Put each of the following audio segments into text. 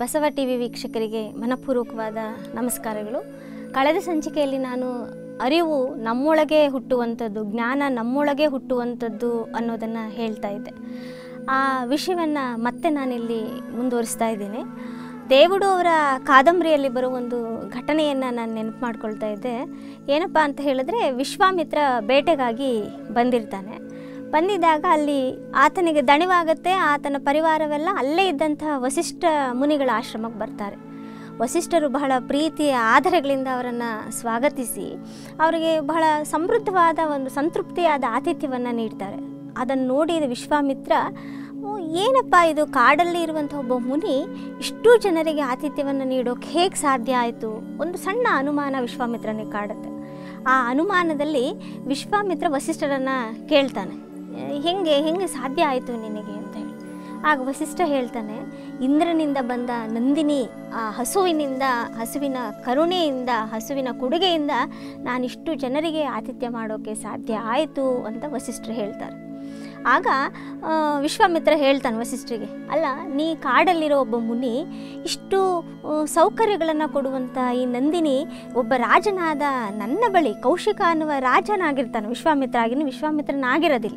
Basava T V ವೀಕ್ಷಕರಿಗೆ ಮನಪೂರ್ವಕವಾದ ನಮಸ್ಕಾರಗಳು ಕಳೆದ ಸಂಚಿಕೆಯಲ್ಲಿ ನಾನು ಅರಿವು ನಮ್ಮೊಳಗೆ ಹುಟ್ಟುವಂಥದ್ದು ಜ್ಞಾನ ನಮ್ಮೊಳಗೆ ಹುಟ್ಟುವಂಥದ್ದು ಅನ್ನೋದನ್ನು ಹೇಳ್ತಾ ಇದ್ದೆ ಆ ವಿಷಯವನ್ನು ಮತ್ತೆ ನಾನಿಲ್ಲಿ ಮುಂದುವರಿಸ್ತಾ ಇದ್ದೀನಿ ದೇವುಡು ಅವರ ಕಾದಂಬರಿಯಲ್ಲಿ ಬರೋ ಒಂದು ಘಟನೆಯನ್ನು ನಾನು ನೆನಪು ಮಾಡ್ಕೊಳ್ತಾ ಇದ್ದೆ ಏನಪ್ಪ ಅಂತ ಹೇಳಿದ್ರೆ ವಿಶ್ವಾಮಿತ್ರ ಬೇಟೆಗಾಗಿ ಬಂದಿರ್ತಾನೆ ಬಂದಿದ್ದಾಗ ಅಲ್ಲಿ ಆತನಿಗೆ ದಣಿವಾಗುತ್ತೆ ಆತನ ಪರಿವಾರವೆಲ್ಲ ಅಲ್ಲೇ ಇದ್ದಂತಹ ವಸಿಷ್ಠ ಮುನಿಗಳ ಆಶ್ರಮಕ್ಕೆ ಬರ್ತಾರೆ ವಸಿಷ್ಠರು ಬಹಳ ಪ್ರೀತಿಯ ಆಧಾರಗಳಿಂದ ಅವರನ್ನು ಸ್ವಾಗತಿಸಿ ಅವರಿಗೆ ಬಹಳ ಸಮೃದ್ಧವಾದ ಒಂದು ಸಂತೃಪ್ತಿಯಾದ ಆತಿಥ್ಯವನ್ನು ನೀಡ್ತಾರೆ ಅದನ್ನು ನೋಡಿದ ವಿಶ್ವಾಮಿತ್ರ "ಓ, ಏನಪ್ಪ ಇದು ಕಾಡಲ್ಲಿ ಇರುವಂಥ ಒಬ್ಬ ಮುನಿ ಇಷ್ಟು ಜನರಿಗೆ ಆತಿಥ್ಯವನ್ನು ನೀಡೋಕೆ ಹೇಗೆ ಸಾಧ್ಯ ಆಯಿತು ಒಂದು ಸಣ್ಣ ಅನುಮಾನ ವಿಶ್ವಾಮಿತ್ರನಿಗೆ ಕಾಡುತ್ತೆ ಆ ಅನುಮಾನದಲ್ಲಿ ವಿಶ್ವಾಮಿತ್ರ ವಸಿಷ್ಠರನ್ನು ಕೇಳ್ತಾನೆ "ಎ, ಹೆಂಗೆ ಹೆಂಗೆ ಸಾಧ್ಯ ಆಯಿತು ನಿನಗೆ ಅಂತ ಹೇಳಿ ಆಗ ವಸಿಷ್ಠ ಹೇಳ್ತಾನೆ ಇಂದ್ರನಿಂದ ಬಂದ ನಂದಿನಿ ಆ ಹಸುವಿನಿಂದ ಹಸುವಿನ ಕರುಣೆಯಿಂದ ಹಸುವಿನ ಕೊಡುಗೆಯಿಂದ ನಾನಿಷ್ಟು ಜನರಿಗೆ ಆತಿಥ್ಯ ಮಾಡೋಕ್ಕೆ ಸಾಧ್ಯ ಆಯಿತು ಅಂತ ವಸಿಷ್ಠರು ಹೇಳ್ತಾರೆ ಆಗ ಆ, ವಿಶ್ವಾಮಿತ್ರ ಹೇಳ್ತಾನೆ ವಸಿಷ್ಠರಿಗೆ ಅಲ್ಲ ನೀ ಕಾಡಲ್ಲಿರೋ ಒಬ್ಬ ಮುನಿ ಇಷ್ಟು ಸೌಕರ್ಯಗಳನ್ನು ಕೊಡುವಂಥ ಈ ನಂದಿನಿ ಒಬ್ಬ ರಾಜನಾದ ನನ್ನ ಬಳಿ ಕೌಶಿಕ ಅನ್ನುವ ರಾಜನಾಗಿರ್ತಾನೆ ವಿಶ್ವಾಮಿತ್ರ ಆಗಿನ ವಿಶ್ವಾಮಿತ್ರನಾಗಿರೋದಿಲ್ಲ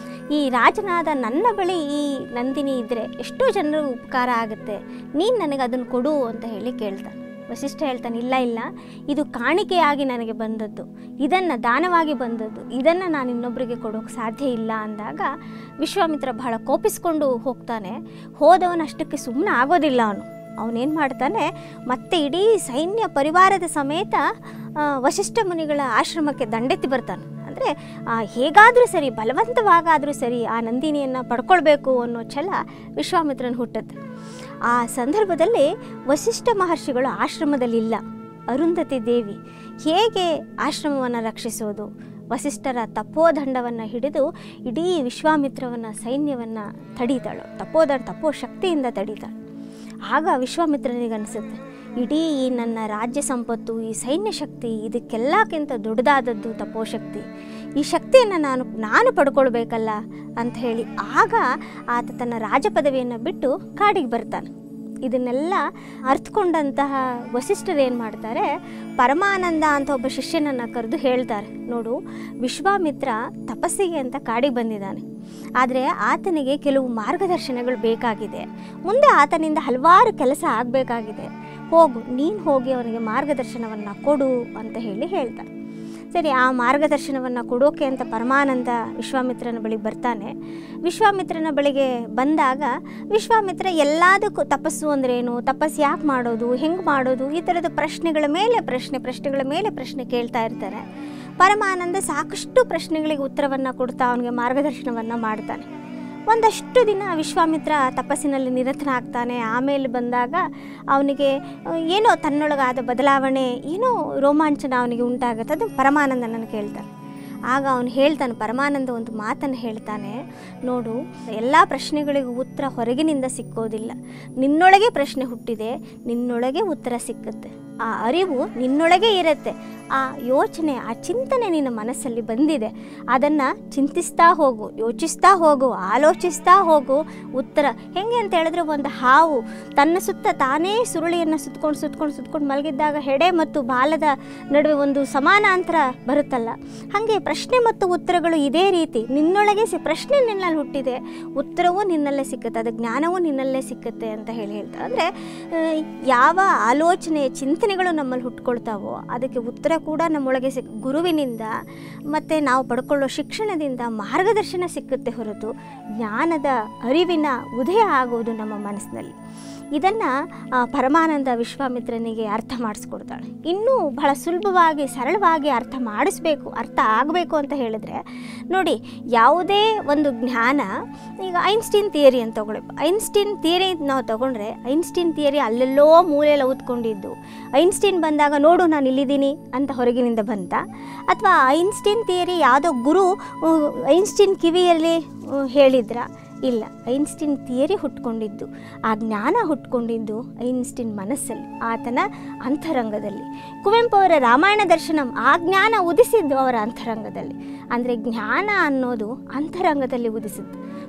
ಈ ರಾಜನಾದ ನನ್ನ ಬಳಿ ಈ ನಂದಿನಿ ಇದ್ದರೆ ಎಷ್ಟೋ ಜನರಿಗೆ ಉಪಕಾರ ಆಗುತ್ತೆ ನೀನು ನನಗೆ ಅದನ್ನು ಕೊಡು ಅಂತ ಹೇಳಿ ಕೇಳ್ತಾನೆ ವಸಿಷ್ಠ ಹೇಳ್ತಾನೆ ಇಲ್ಲ ಇಲ್ಲ ಇದು ಕಾಣಿಕೆಯಾಗಿ ನನಗೆ ಬಂದದ್ದು ಇದನ್ನು ದಾನವಾಗಿ ಬಂದದ್ದು ಇದನ್ನು ನಾನು ಇನ್ನೊಬ್ಬರಿಗೆ ಕೊಡೋಕ್ಕೆ ಸಾಧ್ಯ ಇಲ್ಲ ಅಂದಾಗ ವಿಶ್ವಾಮಿತ್ರ ಬಹಳ ಕೋಪಿಸ್ಕೊಂಡು ಹೋಗ್ತಾನೆ ಹೋದವನು ಅಷ್ಟಕ್ಕೆ ಸುಮ್ಮನೆ ಆಗೋದಿಲ್ಲ ಅವನು ಅವನೇನು ಮಾಡ್ತಾನೆ ಮತ್ತೆ ಇಡೀ ಸೈನ್ಯ ಪರಿವಾರದ ಸಮೇತ ಆ, ವಸಿಷ್ಠ ಮುನಿಗಳ ಆಶ್ರಮಕ್ಕೆ ದಂಡೆತ್ತಿ ಬರ್ತಾನೆ ಅಂದರೆ ಹೇಗಾದರೂ ಸರಿ ಬಲವಂತವಾಗಾದರೂ ಸರಿ ಆ ನಂದಿನಿಯನ್ನು ಪಡ್ಕೊಳ್ಬೇಕು ಅನ್ನೋ ಛಲ ವಿಶ್ವಾಮಿತ್ರನ ಹುಟ್ಟುತ್ತೆ ಆ ಸಂದರ್ಭದಲ್ಲಿ ವಸಿಷ್ಠ ಮಹರ್ಷಿಗಳು ಆಶ್ರಮದಲ್ಲಿಲ್ಲ ಅರುಂಧತಿ ದೇವಿ ಹೇಗೆ ಆಶ್ರಮವನ್ನು ರಕ್ಷಿಸೋದು ವಸಿಷ್ಠರ ತಪೋದಂಡವನ್ನು ಹಿಡಿದು ಇಡೀ ವಿಶ್ವಾಮಿತ್ರವನ್ನ ಸೈನ್ಯವನ್ನು ತಡೀತಾಳು ತಪೋದ ತಪೋ ಶಕ್ತಿಯಿಂದ ತಡೀತಾಳು ಆಗ ವಿಶ್ವಾಮಿತ್ರನಿಗೆ ಅನಿಸುತ್ತೆ ಇಡೀ ಈ ನನ್ನ ರಾಜ್ಯ ಸಂಪತ್ತು ಈ ಸೈನ್ಯ ಶಕ್ತಿ ಇದಕ್ಕೆಲ್ಲಕ್ಕಿಂತ ದೊಡ್ಡದಾದದ್ದು ತಪೋಶಕ್ತಿ ಈ ಶಕ್ತಿಯನ್ನು ನಾನು ನಾನು ಪಡ್ಕೊಳ್ಬೇಕಲ್ಲ ಅಂತ ಹೇಳಿ ಆಗ ಆತ ತನ್ನ ರಾಜ ಪದವಿಯನ್ನು ಬಿಟ್ಟು ಕಾಡಿಗೆ ಬರ್ತಾನೆ ಇದನ್ನೆಲ್ಲ ಅರ್ಥಕೊಂಡಂತಹ ವಸಿಷ್ಠರು ಏನು ಮಾಡ್ತಾರೆ ಪರಮಾನಂದ ಅಂತ ಒಬ್ಬ ಶಿಷ್ಯನನ್ನು ಕರೆದು ಹೇಳ್ತಾರೆ ನೋಡು ವಿಶ್ವಾಮಿತ್ರ ತಪಸ್ಸಿಗೆ ಅಂತ ಕಾಡಿಗೆ ಬಂದಿದ್ದಾನೆ ಆದರೆ ಆತನಿಗೆ ಕೆಲವು ಮಾರ್ಗದರ್ಶನಗಳು ಬೇಕಾಗಿದೆ ಮುಂದೆ ಆತನಿಂದ ಹಲವಾರು ಕೆಲಸ ಆಗಬೇಕಾಗಿದೆ ಹೋಗು ನೀನು ಹೋಗಿ ಅವನಿಗೆ ಮಾರ್ಗದರ್ಶನವನ್ನು ಕೊಡು ಅಂತ ಹೇಳಿ ಹೇಳ್ತಾರೆ ಸರಿ ಆ ಮಾರ್ಗದರ್ಶನವನ್ನು ಕೊಡೋಕೆ ಅಂತ ಪರಮಾನಂದ ವಿಶ್ವಾಮಿತ್ರನ ಬಳಿಗೆ ಬರ್ತಾನೆ ವಿಶ್ವಾಮಿತ್ರನ ಬಳಿಗೆ ಬಂದಾಗ ವಿಶ್ವಾಮಿತ್ರ ಎಲ್ಲದಕ್ಕೂ ತಪಸ್ಸು ಅಂದ್ರೇನು ತಪಸ್ಸು ಯಾಕೆ ಮಾಡೋದು ಹೆಂಗೆ ಮಾಡೋದು ಈ ಥರದ ಪ್ರಶ್ನೆಗಳ ಮೇಲೆ ಪ್ರಶ್ನೆ ಪ್ರಶ್ನೆಗಳ ಮೇಲೆ ಪ್ರಶ್ನೆ ಕೇಳ್ತಾ ಇರ್ತಾರೆ ಪರಮಾನಂದ ಸಾಕಷ್ಟು ಪ್ರಶ್ನೆಗಳಿಗೆ ಉತ್ತರವನ್ನು ಕೊಡ್ತಾ ಅವನಿಗೆ ಮಾರ್ಗದರ್ಶನವನ್ನು ಮಾಡ್ತಾನೆ ಒಂದಷ್ಟು ದಿನ ವಿಶ್ವಾಮಿತ್ರ ತಪಸ್ಸಿನಲ್ಲಿ ನಿರತನಾಗ್ತಾನೆ ಆಮೇಲೆ ಬಂದಾಗ ಅವನಿಗೆ ಆ, ಏನೋ ತನ್ನೊಳಗಾದ ಬದಲಾವಣೆ ಏನೋ ರೋಮಾಂಚನ ಅವನಿಗೆ ಉಂಟಾಗುತ್ತೆ ಅದು ಪರಮಾನಂದನನ್ನು ಕೇಳ್ತಾನೆ ಆಗ ಅವನು ಹೇಳ್ತಾನೆ ಪರಮಾನಂದ ಒಂದು ಮಾತನ್ನು ಹೇಳ್ತಾನೆ ನೋಡು ಎಲ್ಲ ಪ್ರಶ್ನೆಗಳಿಗೂ ಉತ್ತರ ಹೊರಗಿನಿಂದ ಸಿಕ್ಕೋದಿಲ್ಲ ನಿನ್ನೊಳಗೆ ಪ್ರಶ್ನೆ ಹುಟ್ಟಿದೆ ನಿನ್ನೊಳಗೆ ಉತ್ತರ ಸಿಕ್ಕುತ್ತೆ ಆ ಅರಿವು ನಿನ್ನೊಳಗೆ ಇರುತ್ತೆ ಆ ಯೋಚನೆ ಆ ಚಿಂತನೆ ನಿನ್ನ ಮನಸ್ಸಲ್ಲಿ ಬಂದಿದೆ ಅದನ್ನು ಚಿಂತಿಸ್ತಾ ಹೋಗು ಯೋಚಿಸ್ತಾ ಹೋಗು ಆಲೋಚಿಸ್ತಾ ಹೋಗು ಉತ್ತರ ಹೆಂಗೆ ಅಂತ ಹೇಳಿದ್ರೆ ಒಂದು ಹಾವು ತನ್ನ ಸುತ್ತ ತಾನೇ ಸುರುಳಿಯನ್ನು ಸುತ್ಕೊಂಡು ಸುತ್ಕೊಂಡು ಸುತ್ಕೊಂಡು ಮಲಗಿದ್ದಾಗ ಹೆಡೆ ಮತ್ತು ಬಾಲದ ನಡುವೆ ಒಂದು ಸಮಾನಾಂತರ ಬರುತ್ತಲ್ಲ ಹಾಗೆ ಪ್ರಶ್ನೆ ಮತ್ತು ಉತ್ತರಗಳು ಇದೇ ರೀತಿ ನಿನ್ನೊಳಗೆ ಸಿ ಪ್ರಶ್ನೆ ನಿನ್ನಲ್ಲಿ ಹುಟ್ಟಿದೆ ಉತ್ತರವೂ ನಿನ್ನಲ್ಲೇ ಸಿಕ್ಕುತ್ತೆ ಅದು ಜ್ಞಾನವೂ ನಿನ್ನಲ್ಲೇ ಸಿಕ್ಕುತ್ತೆ ಅಂತ ಹೇಳಿ ಹೇಳ್ತಾರೆ ಅಂದರೆ ಯಾವ ಆಲೋಚನೆ ಚಿಂತನೆಗಳು ನಮ್ಮಲ್ಲಿ ಹುಟ್ಕೊಳ್ತಾವೋ ಅದಕ್ಕೆ ಉತ್ತರ ಕೂಡ ನಮ್ಮೊಳಗೆ ಸಿಕ್ ಗುರುವಿನಿಂದ ಮತ್ತು ನಾವು ಪಡ್ಕೊಳ್ಳೋ ಶಿಕ್ಷಣದಿಂದ ಮಾರ್ಗದರ್ಶನ ಸಿಕ್ಕುತ್ತೆ ಹೊರತು ಜ್ಞಾನದ ಅರಿವಿನ ಉದಯ ಆಗುವುದು ನಮ್ಮ ಮನಸ್ಸಿನಲ್ಲಿ ಇದನ್ನು ಪರಮಾನಂದ ವಿಶ್ವಾಮಿತ್ರನಿಗೆ ಅರ್ಥ ಮಾಡಿಸ್ಕೊಡ್ತಾಳೆ ಇನ್ನೂ ಬಹಳ ಸುಲಭವಾಗಿ ಸರಳವಾಗಿ ಅರ್ಥ ಮಾಡಿಸ್ಬೇಕು ಅರ್ಥ ಆಗಬೇಕು ಅಂತ ಹೇಳಿದ್ರೆ ನೋಡಿ ಯಾವುದೇ ಒಂದು ಜ್ಞಾನ ಈಗ ಐನ್ಸ್ಟೀನ್ ಥಿಯರಿ ಅಂತ ತಗೊಳ್ಳಿ ಐನ್ಸ್ಟೀನ್ ಥಿಯರಿ ನಾವು ತಗೊಂಡ್ರೆ ಐನ್ಸ್ಟೀನ್ ಥಿಯರಿ ಅಲ್ಲೆಲ್ಲೋ ಮೂಲೆಯಲ್ಲಿ ಊದ್ಕೊಂಡಿದ್ದು ಐನ್ಸ್ಟೀನ್ ಬಂದಾಗ ನೋಡು ನಾನು ಇಲ್ಲಿದ್ದೀನಿ ಅಂತ ಹೊರಗಿನಿಂದ ಬಂತ ಅಥವಾ ಐನ್ಸ್ಟೀನ್ ಥಿಯರಿ ಯಾವುದೋ ಗುರು ಆ, ಐನ್ಸ್ಟೀನ್ ಕಿವಿಯಲ್ಲಿ ಆ, ಹೇಳಿದ್ರ ಇಲ್ಲ ಐನ್ಸ್ಟೀನ್ ಥಿಯರಿ ಹುಟ್ಕೊಂಡಿದ್ದು ಆ ಜ್ಞಾನ ಹುಟ್ಕೊಂಡಿದ್ದು ಐನ್ಸ್ಟೀನ್ ಮನಸ್ಸಲ್ಲಿ ಆತನ ಅಂತರಂಗದಲ್ಲಿ ಕುವೆಂಪು ಅವರ ರಾಮಾಯಣ ದರ್ಶನಂ ಆ ಜ್ಞಾನ ಉದಿಸಿದ್ದು ಅವರ ಅಂತರಂಗದಲ್ಲಿ ಅಂದರೆ ಜ್ಞಾನ ಅನ್ನೋದು ಅಂತರಂಗದಲ್ಲಿ ಉದಿಸಿದ್ದು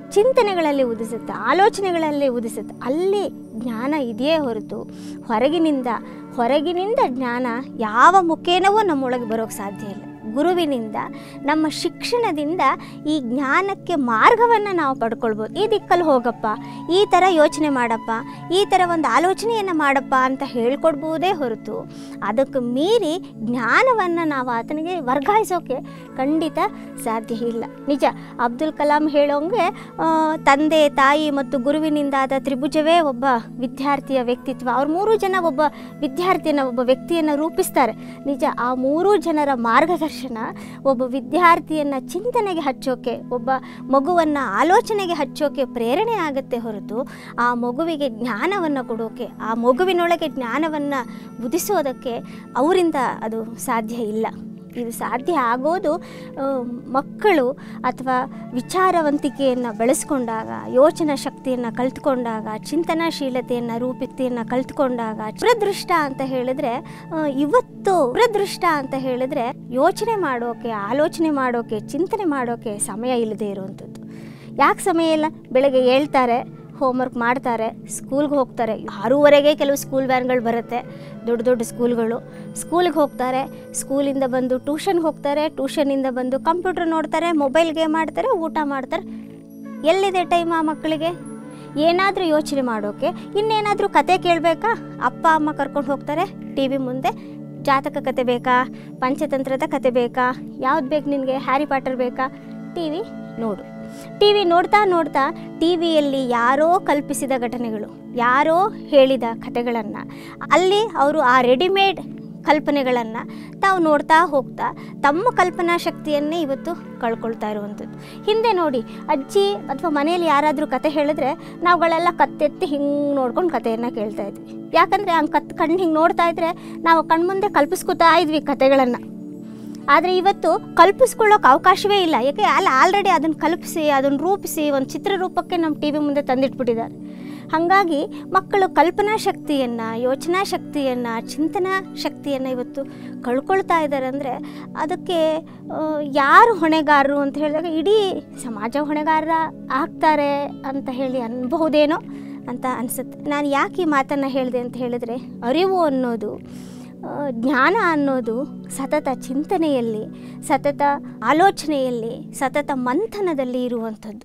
ಚಿಂತನೆಗಳಲ್ಲಿ ಉದಿಸುತ್ತೆ ಆಲೋಚನೆಗಳಲ್ಲಿ ಉದಿಸುತ್ತೆ ಅಲ್ಲಿ ಜ್ಞಾನ ಇದೆಯೇ ಹೊರತು ಹೊರಗಿನಿಂದ ಹೊರಗಿನಿಂದ ಜ್ಞಾನ ಯಾವ ಮುಖೇನವೂ ನಮ್ಮೊಳಗೆ ಬರೋಕ್ಕೆ ಸಾಧ್ಯ ಇಲ್ಲ ಗುರುವಿನಿಂದ ನಮ್ಮ ಶಿಕ್ಷಣದಿಂದ ಈ ಜ್ಞಾನಕ್ಕೆ ಮಾರ್ಗವನ್ನು ನಾವು ಪಡ್ಕೊಳ್ಬೋದು ಈ ದಿಕ್ಕಲ್ಲಿ ಹೋಗಪ್ಪ ಈ ಥರ ಯೋಚನೆ ಮಾಡಪ್ಪ ಈ ಥರ ಒಂದು ಆಲೋಚನೆಯನ್ನು ಮಾಡಪ್ಪ ಅಂತ ಹೇಳ್ಕೊಡ್ಬೋದೇ ಹೊರತು ಅದಕ್ಕೆ ಮೀರಿ ಜ್ಞಾನವನ್ನು ನಾವು ಆತನಿಗೆ ವರ್ಗಾಯಿಸೋಕೆ ಖಂಡಿತ ಸಾಧ್ಯ ಇಲ್ಲ ನಿಜ ಅಬ್ದುಲ್ ಕಲಾಂ ಹೇಳೋಂಗೆ ಆ, ತಂದೆ ತಾಯಿ ಮತ್ತು ಗುರುವಿನಿಂದಾದ ತ್ರಿಭುಜವೇ ಒಬ್ಬ ವಿದ್ಯಾರ್ಥಿಯ ವ್ಯಕ್ತಿತ್ವ ಅವ್ರು ಮೂರು ಜನ ಒಬ್ಬ ವಿದ್ಯಾರ್ಥಿಯನ್ನು ಒಬ್ಬ ವ್ಯಕ್ತಿಯನ್ನು ರೂಪಿಸ್ತಾರೆ ನಿಜ ಆ ಮೂರೂ ಜನರ ಮಾರ್ಗದರ್ಶನ ಒಬ್ಬ ವಿದ್ಯಾರ್ಥಿಯನ್ನು ಚಿಂತನೆಗೆ ಹಚ್ಚೋಕೆ ಒಬ್ಬ ಮಗುವನ್ನು ಆಲೋಚನೆಗೆ ಹಚ್ಚೋಕೆ ಪ್ರೇರಣೆ ಆಗುತ್ತೆ ಹೊರತು ಆ ಮಗುವಿಗೆ ಜ್ಞಾನವನ್ನು ಕೊಡೋಕೆ ಆ ಮಗುವಿನೊಳಗೆ ಜ್ಞಾನವನ್ನು ಉದಿಸೋದಕ್ಕೆ ಅವರಿಂದ ಅದು ಸಾಧ್ಯ ಇಲ್ಲ ಇದು ಸಾಧ್ಯ ಆಗೋದು ಆ, ಮಕ್ಕಳು ಅಥವಾ ವಿಚಾರವಂತಿಕೆಯನ್ನು ಬೆಳೆಸ್ಕೊಂಡಾಗ ಯೋಚನಾ ಶಕ್ತಿಯನ್ನು ಕಲ್ತ್ಕೊಂಡಾಗ ಚಿಂತನಾಶೀಲತೆಯನ್ನು ರೂಪಿತೆಯನ್ನು ಕಲ್ತ್ಕೊಂಡಾಗ ದುರದೃಷ್ಟ ಅಂತ ಹೇಳಿದ್ರೆ ಆ, ಇವತ್ತು ದುರದೃಷ್ಟ ಅಂತ ಹೇಳಿದ್ರೆ ಯೋಚನೆ ಮಾಡೋಕೆ ಆಲೋಚನೆ ಮಾಡೋಕೆ ಚಿಂತನೆ ಮಾಡೋಕೆ ಸಮಯ ಇಲ್ಲದೆ ಇರುವಂಥದ್ದು ಯಾಕೆ ಸಮಯ ಇಲ್ಲ ಬೆಳಗ್ಗೆ ಹೇಳ್ತಾರೆ ಹೋಮ್ವರ್ಕ್ ಮಾಡ್ತಾರೆ ಸ್ಕೂಲ್ಗೆ ಹೋಗ್ತಾರೆ ಆರೂವರೆಗೆ ಕೆಲವು ಸ್ಕೂಲ್ ವ್ಯಾನ್ಗಳು ಬರುತ್ತೆ ದೊಡ್ಡ ದೊಡ್ಡ ಸ್ಕೂಲ್ಗಳು ಸ್ಕೂಲ್ಗೆ ಹೋಗ್ತಾರೆ ಸ್ಕೂಲಿಂದ ಬಂದು ಟ್ಯೂಷನ್ಗೆ ಹೋಗ್ತಾರೆ ಟ್ಯೂಷನಿಂದ ಬಂದು ಕಂಪ್ಯೂಟರ್ ನೋಡ್ತಾರೆ ಮೊಬೈಲ್ ಗೇಮ್ ಆಡ್ತಾರೆ ಊಟ ಮಾಡ್ತಾರೆ ಎಲ್ಲಿದೆ ಟೈಮ್ ಆ ಮಕ್ಕಳಿಗೆ ಏನಾದರೂ ಯೋಚನೆ ಮಾಡೋಕೆ ಇನ್ನೇನಾದರೂ ಕತೆ ಕೇಳಬೇಕಾ ಅಪ್ಪ ಅಮ್ಮ ಕರ್ಕೊಂಡು ಹೋಗ್ತಾರೆ ಟಿ ವಿ ಮುಂದೆ ಜಾತಕ ಕತೆ ಬೇಕಾ ಪಂಚತಂತ್ರದ ಕತೆ ಬೇಕಾ ಯಾವ್ದು ಬೇಕು ನಿನಗೆ ಹ್ಯಾರಿ ಪಾಟರ್ ಬೇಕಾ ಟಿ ವಿ ನೋಡು ಟಿ ವಿ ನೋಡ್ತಾ ನೋಡ್ತಾ ಟಿ ವಿಯಲ್ಲಿ ಯಾರೋ ಕಲ್ಪಿಸಿದ ಘಟನೆಗಳು ಯಾರೋ ಹೇಳಿದ ಕಥೆಗಳನ್ನು ಅಲ್ಲಿ ಅವರು ಆ ರೆಡಿಮೇಡ್ ಕಲ್ಪನೆಗಳನ್ನು ತಾವು ನೋಡ್ತಾ ಹೋಗ್ತಾ ತಮ್ಮ ಕಲ್ಪನಾ ಶಕ್ತಿಯನ್ನೇ ಇವತ್ತು ಕಳ್ಕೊಳ್ತಾ ಇರುವಂಥದ್ದು ಹಿಂದೆ ನೋಡಿ ಅಜ್ಜಿ ಅಥವಾ ಮನೆಯಲ್ಲಿ ಯಾರಾದರೂ ಕತೆ ಹೇಳಿದ್ರೆ ನಾವುಗಳೆಲ್ಲ ಕತ್ತೆತ್ತಿ ಹಿಂಗೆ ನೋಡ್ಕೊಂಡು ಕಥೆಯನ್ನು ಕೇಳ್ತಾ ಇದ್ವಿ ಯಾಕಂದರೆ ಹಂಗೆ ಕತ್ ಕಣ್ಣು ಹಿಂಗೆ ನೋಡ್ತಾ ಇದ್ರೆ ನಾವು ಕಣ್ಮುಂದೆ ಕಲ್ಪಿಸ್ಕೊತಾ ಇದ್ವಿ ಕತೆಗಳನ್ನು ಆದರೆ ಇವತ್ತು ಕಲ್ಪಿಸ್ಕೊಳ್ಳೋಕೆ ಅವಕಾಶವೇ ಇಲ್ಲ ಯಾಕೆ ಅಲ್ಲಿ ಆಲ್ರೆಡಿ ಅದನ್ನು ಕಲ್ಪಿಸಿ ಅದನ್ನು ರೂಪಿಸಿ ಒಂದು ಚಿತ್ರರೂಪಕ್ಕೆ ನಮ್ಮ ಟಿ ವಿ ಮುಂದೆ ತಂದಿಟ್ಬಿಟ್ಟಿದ್ದಾರೆ ಹಾಗಾಗಿ ಮಕ್ಕಳು ಕಲ್ಪನಾ ಶಕ್ತಿಯನ್ನು ಯೋಚನಾ ಶಕ್ತಿಯನ್ನು ಚಿಂತನಾ ಶಕ್ತಿಯನ್ನು ಇವತ್ತು ಕಳ್ಕೊಳ್ತಾ ಇದ್ದಾರೆ ಅಂದರೆ ಅದಕ್ಕೆ ಆ, ಯಾರು ಹೊಣೆಗಾರರು ಅಂತ ಹೇಳಿದಾಗ ಇಡೀ ಸಮಾಜ ಹೊಣೆಗಾರರ ಆಗ್ತಾರೆ ಅಂತ ಹೇಳಿ ಅನ್ಬಹುದೇನೋ ಅಂತ ಅನಿಸುತ್ತೆ ನಾನು ಯಾಕೆ ಈ ಮಾತನ್ನು ಹೇಳಿದೆ ಅಂತ ಹೇಳಿದರೆ ಅರಿವು ಅನ್ನೋದು ಆ, ಜ್ಞಾನ ಅನ್ನೋದು ಸತತ ಚಿಂತನೆಯಲ್ಲಿ ಸತತ ಆಲೋಚನೆಯಲ್ಲಿ ಸತತ ಮಂಥನದಲ್ಲಿ ಇರುವಂಥದ್ದು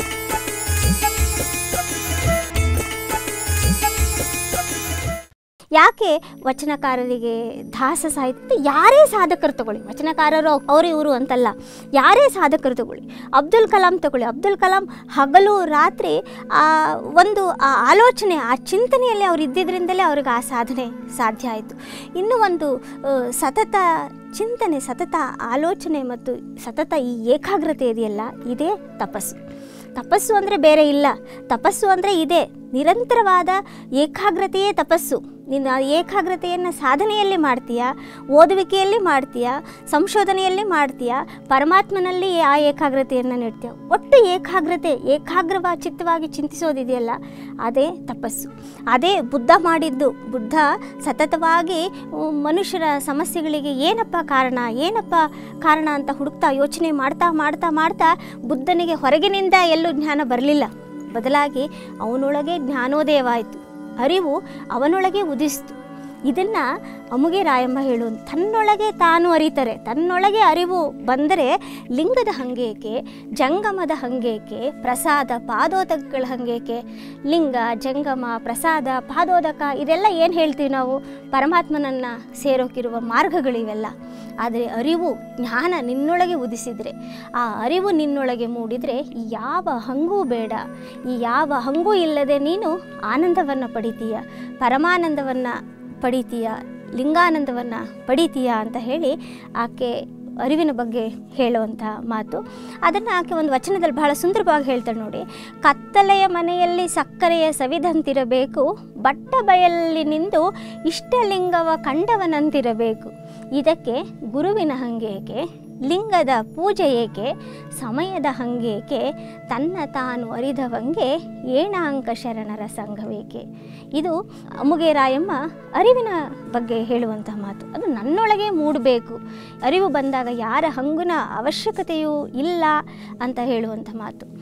ಯಾಕೆ ವಚನಕಾರರಿಗೆ ದಾಸ ಸಾಹಿತ್ಯ ಯಾರೇ ಸಾಧಕರು ತಗೊಳ್ಳಿ ವಚನಕಾರರು ಅವರು ಇವರು ಅಂತಲ್ಲ ಯಾರೇ ಸಾಧಕರು ತಗೊಳ್ಳಿ ಅಬ್ದುಲ್ ಕಲಾಂ ತಗೊಳ್ಳಿ ಅಬ್ದುಲ್ ಕಲಾಂ ಹಗಲು ರಾತ್ರಿ ಆ ಒಂದು ಆ ಆಲೋಚನೆ ಆ ಚಿಂತನೆಯಲ್ಲಿ ಅವ್ರು ಇದ್ದಿದ್ರಿಂದಲೇ ಅವ್ರಿಗೆ ಆ ಸಾಧನೆ ಸಾಧ್ಯ ಆಯಿತು ಇನ್ನೂ ಒಂದು ಆ, ಸತತ ಚಿಂತನೆ ಸತತ ಆಲೋಚನೆ ಮತ್ತು ಸತತ ಈ ಏಕಾಗ್ರತೆ ಇದೆಯಲ್ಲ ಇದೇ ತಪಸ್ಸು ತಪಸ್ಸು ಅಂದರೆ ಬೇರೆ ಇಲ್ಲ ತಪಸ್ಸು ಅಂದರೆ ಇದೆ ನಿರಂತರವಾದ ಏಕಾಗ್ರತೆಯೇ ತಪಸ್ಸು ನೀನು ಆ ಏಕಾಗ್ರತೆಯನ್ನು ಸಾಧನೆಯಲ್ಲಿ ಮಾಡ್ತೀಯಾ ಓದುವಿಕೆಯಲ್ಲಿ ಮಾಡ್ತೀಯಾ ಸಂಶೋಧನೆಯಲ್ಲಿ ಮಾಡ್ತೀಯಾ ಪರಮಾತ್ಮನಲ್ಲಿ ಆ ಏಕಾಗ್ರತೆಯನ್ನು ನೀಡ್ತೀಯ ಒಟ್ಟು ಏಕಾಗ್ರತೆ ಏಕಾಗ್ರವ ಚಿತ್ತವಾಗಿ ಚಿಂತಿಸೋದಿದೆಯಲ್ಲ ಅದೇ ತಪಸ್ಸು ಅದೇ ಬುದ್ಧ ಮಾಡಿದ್ದು ಬುದ್ಧ ಸತತವಾಗಿ ಉ, ಮನುಷ್ಯರ ಸಮಸ್ಯೆಗಳಿಗೆ ಏನಪ್ಪ ಕಾರಣ ಏನಪ್ಪ ಕಾರಣ ಅಂತ ಹುಡುಕ್ತಾ ಯೋಚನೆ ಮಾಡ್ತಾ ಮಾಡ್ತಾ ಮಾಡ್ತಾ ಬುದ್ಧನಿಗೆ ಹೊರಗಿನಿಂದ ಎಲ್ಲೂ ಜ್ಞಾನ ಬರಲಿಲ್ಲ ಬದಲಾಗಿ ಅವನೊಳಗೆ ಜ್ಞಾನೋದಯವಾಯಿತು ಅರಿವು ಅವನೊಳಗೆ ಉದಿಸ್ತು ಇದನ್ನು ಅಮುಗೆ ರಾಯಮ್ಮ ಹೇಳು ತನ್ನೊಳಗೆ ತಾನು ಅರಿತಾರೆ ತನ್ನೊಳಗೆ ಅರಿವು ಬಂದರೆ ಲಿಂಗದ ಹಂಗೇಕೆ ಜಂಗಮದ ಹಂಗೇಕೆ ಪ್ರಸಾದ ಪಾದೋದಕಗಳ ಹಂಗೇಕೆ ಲಿಂಗ ಜಂಗಮ ಪ್ರಸಾದ ಪಾದೋದಕ ಇದೆಲ್ಲ ಏನು ಹೇಳ್ತೀವಿ ನಾವು ಪರಮಾತ್ಮನನ್ನು ಸೇರೋಕಿರುವ ಮಾರ್ಗಗಳಿವೆಲ್ಲ ಆದರೆ ಅರಿವು ಜ್ಞಾನ ನಿನ್ನೊಳಗೆ ಉದಿಸಿದರೆ ಆ ಅರಿವು ನಿನ್ನೊಳಗೆ ಮೂಡಿದರೆ ಈ ಯಾವ ಹಂಗೂ ಬೇಡ ಈ ಯಾವ ಹಂಗೂ ಇಲ್ಲದೆ ನೀನು ಆನಂದವನ್ನು ಪಡಿತೀಯ ಪರಮಾನಂದವನ್ನು ಪಡಿತೀಯ ಲಿಂಗಾನಂದವನ್ನು ಪಡಿತೀಯ ಅಂತ ಹೇಳಿ ಆಕೆ ಅರಿವಿನ ಬಗ್ಗೆ ಹೇಳುವಂಥ ಮಾತು ಅದನ್ನು ಆಕೆ ಒಂದು ವಚನದಲ್ಲಿ ಬಹಳ ಸುಂದರವಾಗಿ ಹೇಳ್ತಾಳೆ ನೋಡಿ ಕತ್ತಲೆಯ ಮನೆಯಲ್ಲಿ ಸಕ್ಕರೆಯ ಸವಿದಂತಿರಬೇಕು ಬಟ್ಟ ಬಯಲಲ್ಲಿ ನಿಂದು ಇಷ್ಟಲಿಂಗವ ಕಂಡವನಂತಿರಬೇಕು ಇದಕ್ಕೆ ಗುರುವಿನ ಹಂಗೇಕೆ ಲಿಂಗದ ಪೂಜೆ ಏಕೆ ಸಮಯದ ಹಂಗೇಕೆ ತನ್ನ ತಾನು ಅರಿದವಂಗೆ ಏಣಾಂಕ ಶರಣರ ಸಂಘವೇಕೆ ಇದು ಅಮುಗೆ ರಾಯಮ್ಮ ಅರಿವಿನ ಬಗ್ಗೆ ಹೇಳುವಂಥ ಮಾತು ಅದು ನನ್ನೊಳಗೆ ಮೂಡಬೇಕು ಅರಿವು ಬಂದಾಗ ಯಾರ ಹಂಗುನ ಅವಶ್ಯಕತೆಯೂ ಇಲ್ಲ ಅಂತ ಹೇಳುವಂಥ ಮಾತು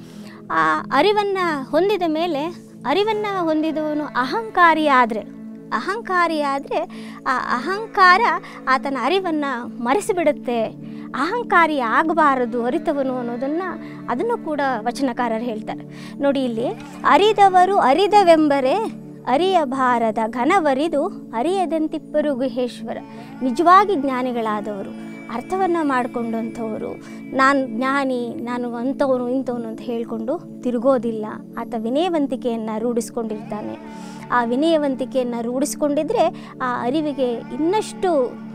ಆ ಅರಿವನ್ನು ಹೊಂದಿದ ಮೇಲೆ ಅರಿವನ್ನು ಹೊಂದಿದವನು ಅಹಂಕಾರಿ ಆದರೆ ಅಹಂಕಾರಿ ಆದರೆ ಆ ಅಹಂಕಾರ ಆತನ ಅರಿವನ್ನು ಮರೆಸಿಬಿಡುತ್ತೆ ಅಹಂಕಾರಿ ಆಗಬಾರದು ಅರಿತವನು ಅನ್ನೋದನ್ನು ಅದನ್ನು ಕೂಡ ವಚನಕಾರರು ಹೇಳ್ತಾರೆ ನೋಡಿ ಇಲ್ಲಿ ಅರಿದವರು ಅರಿದವೆಂಬರೆ ಅರಿಯಬಾರದ ಘನವರಿದು ಅರಿಯದಂತಿಪ್ಪರು ಗುಹೇಶ್ವರ ನಿಜವಾಗಿ ಜ್ಞಾನಿಗಳಾದವರು ಅರ್ಥವನ್ನು ಮಾಡಿಕೊಂಡಂಥವರು ನಾನು ಜ್ಞಾನಿ ನಾನು ಅಂಥವನು ಇಂಥವನು ಅಂತ ಹೇಳಿಕೊಂಡು ತಿರುಗೋದಿಲ್ಲ ಆತ ವಿನಯವಂತಿಕೆಯನ್ನು ರೂಢಿಸ್ಕೊಂಡಿರ್ತಾನೆ ಆ ವಿನಯವಂತಿಕೆಯನ್ನು ರೂಢಿಸ್ಕೊಂಡಿದ್ರೆ ಆ ಅರಿವಿಗೆ ಇನ್ನಷ್ಟು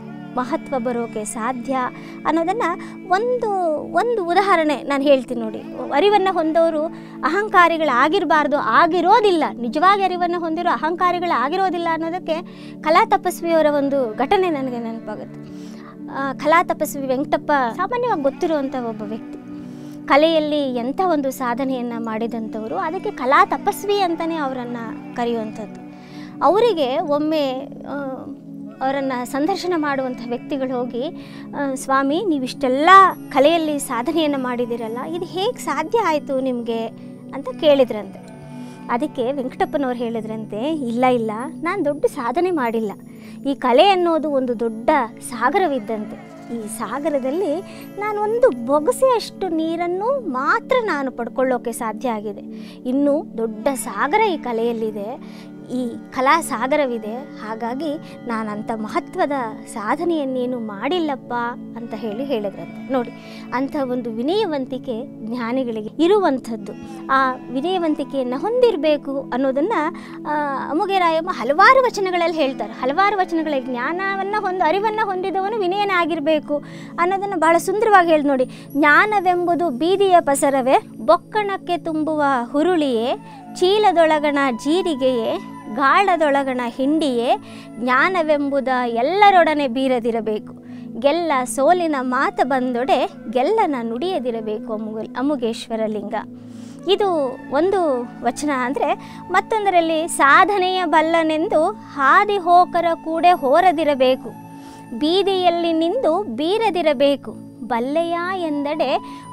ಮಹತ್ವ ಬರೋಕೆ ಸಾಧ್ಯ ಅನ್ನೋದನ್ನು ಒಂದು ಒಂದು ಉದಾಹರಣೆ ನಾನು ಹೇಳ್ತೀನಿ ನೋಡಿ ಅರಿವನ್ನು ಹೊಂದವರು ಅಹಂಕಾರಿಗಳಾಗಿರಬಾರ್ದು ಆಗಿರೋದಿಲ್ಲ ನಿಜವಾಗಿ ಅರಿವನ್ನು ಹೊಂದಿರೋ ಅಹಂಕಾರಿಗಳಾಗಿರೋದಿಲ್ಲ ಅನ್ನೋದಕ್ಕೆ ಕಲಾ ತಪಸ್ವಿಯವರ ಒಂದು ಘಟನೆ ನನಗೆ ನೆನಪಾಗುತ್ತೆ ಆ, ಕಲಾ ತಪಸ್ವಿ ವೆಂಕಟಪ್ಪ ಸಾಮಾನ್ಯವಾಗಿ ಗೊತ್ತಿರುವಂಥ ಒಬ್ಬ ವ್ಯಕ್ತಿ ಕಲೆಯಲ್ಲಿ ಎಂಥ ಒಂದು ಸಾಧನೆಯನ್ನು ಮಾಡಿದಂಥವರು ಅದಕ್ಕೆ ಕಲಾ ತಪಸ್ವಿ ಅಂತಲೇ ಅವರನ್ನು ಕರೆಯುವಂಥದ್ದು ಅವರಿಗೆ ಒಮ್ಮೆ ಆ, ಅವರನ್ನು ಸಂದರ್ಶನ ಮಾಡುವಂಥ ವ್ಯಕ್ತಿಗಳು ಹೋಗಿ ಆ, ಸ್ವಾಮಿ ನೀವಿಷ್ಟೆಲ್ಲ ಕಲೆಯಲ್ಲಿ ಸಾಧನೆಯನ್ನು ಮಾಡಿದ್ದೀರಲ್ಲ ಇದು ಹೇಗೆ ಸಾಧ್ಯ ಆಯಿತು ನಿಮಗೆ ಅಂತ ಕೇಳಿದ್ರಂತೆ ಅದಕ್ಕೆ ವೆಂಕಟಪ್ಪನವ್ರು ಹೇಳಿದ್ರಂತೆ ಇಲ್ಲ ಇಲ್ಲ ನಾನು ದೊಡ್ಡ ಸಾಧನೆ ಮಾಡಿಲ್ಲ ಈ ಕಲೆ ಅನ್ನೋದು ಒಂದು ದೊಡ್ಡ ಸಾಗರವಿದ್ದಂತೆ ಈ ಸಾಗರದಲ್ಲಿ ನಾನು ಒಂದು ಬೊಗಸೆಯಷ್ಟು ನೀರನ್ನು ಮಾತ್ರ ನಾನು ಪಡ್ಕೊಳ್ಳೋಕೆ ಸಾಧ್ಯ ಆಗಿದೆ ಇನ್ನು ದೊಡ್ಡ ಸಾಗರ ಈ ಕಲೆಯಲ್ಲಿದೆ ಈ ಕಲಾ ಸಾಗರವಿದೆ ಹಾಗಾಗಿ ನಾನಂಥ ಮಹತ್ವದ ಸಾಧನೆಯನ್ನೇನು ಮಾಡಿಲ್ಲಪ್ಪ ಅಂತ ಹೇಳಿ ಹೇಳಿದ್ರಂತೆ ನೋಡಿ ಅಂಥ ಒಂದು ವಿನಯವಂತಿಕೆ ಜ್ಞಾನಿಗಳಿಗೆ ಇರುವಂಥದ್ದು ಆ ವಿನಯವಂತಿಕೆಯನ್ನು ಹೊಂದಿರಬೇಕು ಅನ್ನೋದನ್ನು ಅಮುಗೆರಾಯಮ್ಮ ಹಲವಾರು ವಚನಗಳಲ್ಲಿ ಹೇಳ್ತಾರೆ ಹಲವಾರು ವಚನಗಳಲ್ಲಿ ಜ್ಞಾನವನ್ನು ಹೊಂದು ಅರಿವನ್ನು ಹೊಂದಿದವನು ವಿನಯನಾಗಿರಬೇಕು ಅನ್ನೋದನ್ನು ಬಹಳ ಸುಂದರವಾಗಿ ಹೇಳಿ ನೋಡಿ ಜ್ಞಾನವೆಂಬುದು ಬೀದಿಯ ಪಸರವೇ ಬೊಕ್ಕಣಕ್ಕೆ ತುಂಬುವ ಹುರುಳಿಯೇ ಚೀಲದೊಳಗಣ ಜೀರಿಗೆಯೇ ಗಾಳದೊಳಗಣ ಹಿಂಡಿಯೇ ಜ್ಞಾನವೆಂಬುದ ಎಲ್ಲರೊಡನೆ ಬೀರದಿರಬೇಕು ಗೆಲ್ಲ ಸೋಲಿನ ಮಾತ ಬಂದೊಡೆ ಗೆಲ್ಲನ ನುಡಿಯದಿರಬೇಕು ಅಮುಗ ಅಮುಗೇಶ್ವರ ಲಿಂಗ ಇದು ಒಂದು ವಚನ ಅಂದರೆ ಮತ್ತೊಂದರಲ್ಲಿ ಸಾಧನೆಯ ಬಲ್ಲನೆಂದು ಹಾದಿ ಹೋಕರ ಕೂಡ ಹೋರದಿರಬೇಕು ಬೀದಿಯಲ್ಲಿ ನಿಂದು ಬೀರದಿರಬೇಕು ಬಲ್ಲೆಯ ಎಂದಡೆ